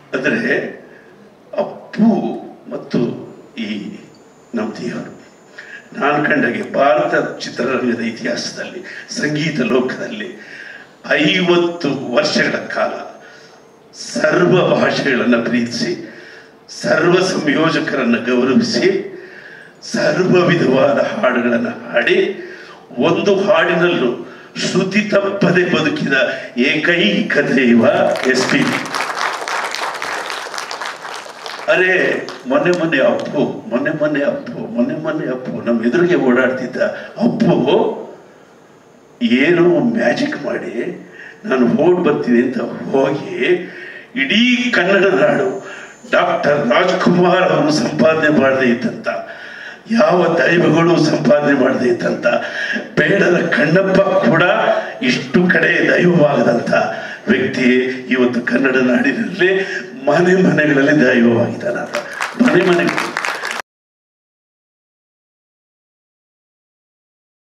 ಅಂದರೆ ಅಪ್ಪು ಮತ್ತು ಈ ನಮ್ಮ ದೇವರು ನಾನು ಕಂಡಾಗೆ ಭಾರತ ಚಿತ್ರರಂಗದ ಇತಿಹಾಸದಲ್ಲಿ ಸಂಗೀತ ಲೋಕದಲ್ಲಿ ಐವತ್ತು ವರ್ಷಗಳ ಕಾಲ ಸರ್ವ ಭಾಷೆಗಳನ್ನು ಪ್ರೀತಿಸಿ ಸರ್ವ ಸಂಯೋಜಕರನ್ನು ಗೌರವಿಸಿ ಸರ್ವ ವಿಧವಾದ ಹಾಡುಗಳನ್ನು ಹಾಡಿ ಒಂದು ಹಾಡಿನಲ್ಲೂ ಶ್ರುತಿ ತಪ್ಪದೆ ಬದುಕಿದ ಏಕೈಕ ದೈವ ಎಸ್ ಪಿ ಅರೆ ಮೊನ್ನೆ ಮೊನ್ನೆ ಅಪ್ಪು ಮೊನ್ನೆ ಮೊನ್ನೆ ಅಪ್ಪು ಮೊನ್ನೆ ಮೊನ್ನೆ ಅಪ್ಪು ನಮ್ಮ ಎದುರಿಗೆ ಓಡಾಡ್ತಿದ್ದ ಅಪ್ಪು ಏನೋ ಮ್ಯಾಜಿಕ್ ಮಾಡಿ ನಾನು ಓಡ್ ಬರ್ತೀನಿ ಅಂತ ಹೋಗಿ ಇಡೀ ಕನ್ನಡ ನಾಡು ಡಾಕ್ಟರ್ ರಾಜ್ಕುಮಾರ್ ಅವರು ಸಂಪಾದನೆ ಮಾಡದೇ ಇದ್ದಂತ ಯಾವ ದೈವಗಳು ಸಂಪಾದನೆ ಮಾಡದೇ ಇದ್ದಂತ ಬೇಡದ ಕಣ್ಣಪ್ಪ ಕೂಡ ಇಷ್ಟು ಕಡೆ ದೈವವಾಗದಂತ ವ್ಯಕ್ತಿ ಇವತ್ತು ಕನ್ನಡ ನಾಡಿನಲ್ಲಿ ಮನೆ ಮನೆಗಳಲ್ಲಿ ದೈವವಾಗಿದ್ದಾನ ಮನೆ ಮನೆಗಳು